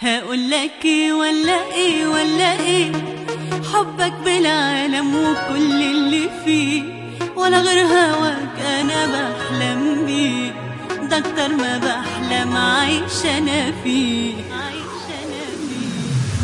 هقول لك ايه ولا ايه ولا ايه حبك بالعالم وكل اللي فيه ولا غير هواك انا بحلم بيه ده اكتر ما بحلم عايش انا فيه عايش انا فيه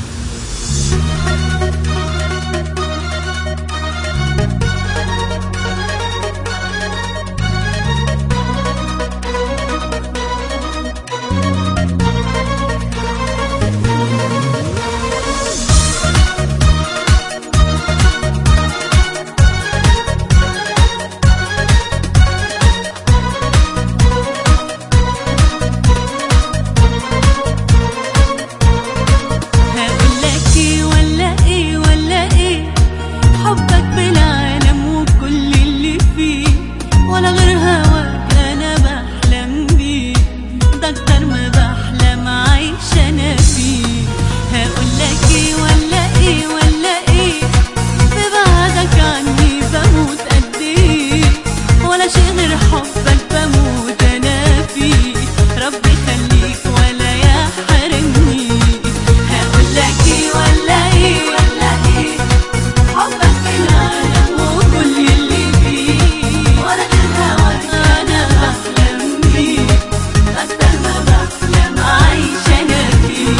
هقول لك ايه ولا ايه ولا ايه حبك بالعالم وكل اللي فيه ولا غير هواك انا بحلم بيه ده اكتر ما بحلم عايش انا فيه هقول لك ايه ولا ايه ولا ايه ببعدك عني بموت قد ايه ولا شيء غير حبك بموت انا فيه ربي خليك ولا يحرمني هقول لك ايه ولا ايه ولا ايه حبك في العالم وكل اللي فيه ولا غير هواك انا بحلم بيه اكتر ما بحلم عايش انا فيه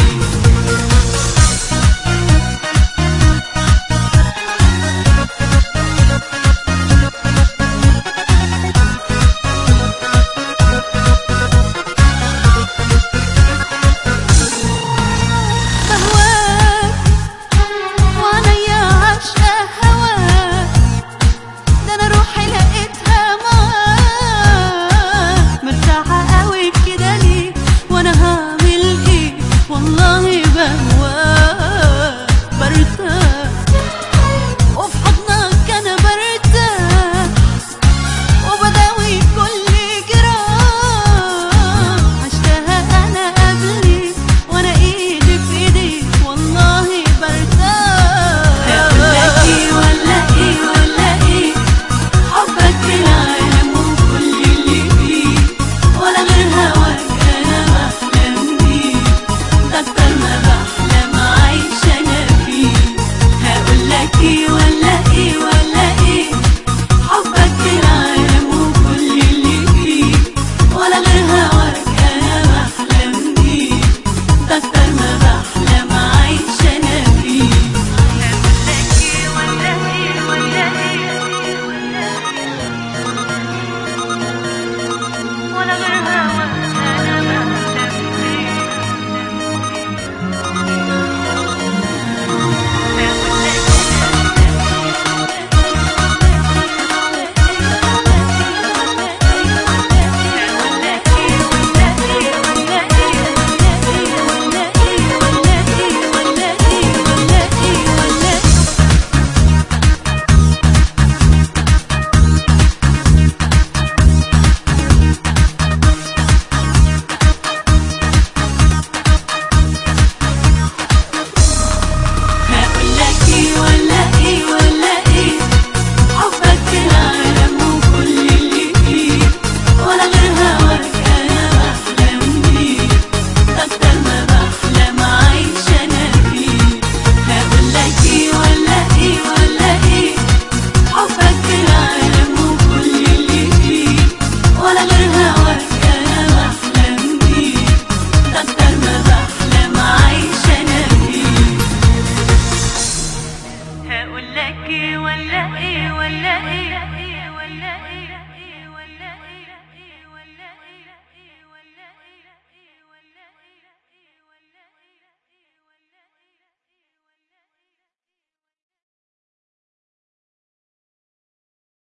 بهواك وعليا عشقة هواك ده انا روحي لقيتها معاك مرتاحة قوي كده ليه وانا هعمل ايه والله بهواك برتاح وفي حضنك انا برتاح وبداوي كل جراح عشتها انا قبلي وانا ايدي في ايديك والله برتاح هقول لك ايه ولا ايه ولا ايه حبك في العالم وكل اللي فيه ولا غير هواك انا بحلم بيه ده اكتر ما بحلم عايش انا فيه هقول لك ايه ولا ايه ولا ايه حبك في العالم وكل اللي فيه ولا غير هواك انا بحلم بيه ده اكتر ما بحلم عايش انا فيه هقول لك ايه ولا ايه ولا ايه ولا غير هواك انا بحلم بيه هقول لك ايه ولا ايه ولا ايه حبك في العالم وكل اللي فيه ولا غير هواك انا بحلم بيه اكتر ما بحلم عايش انا فيه هقول لك ايه ولا ايه ولا ايه حبك في العالم وكل اللي فيه ولا غير هواك انا بحلم بيه اكتر ما بحلم عايش انا فيه هقول لك ايه ولا ايه ولا ايه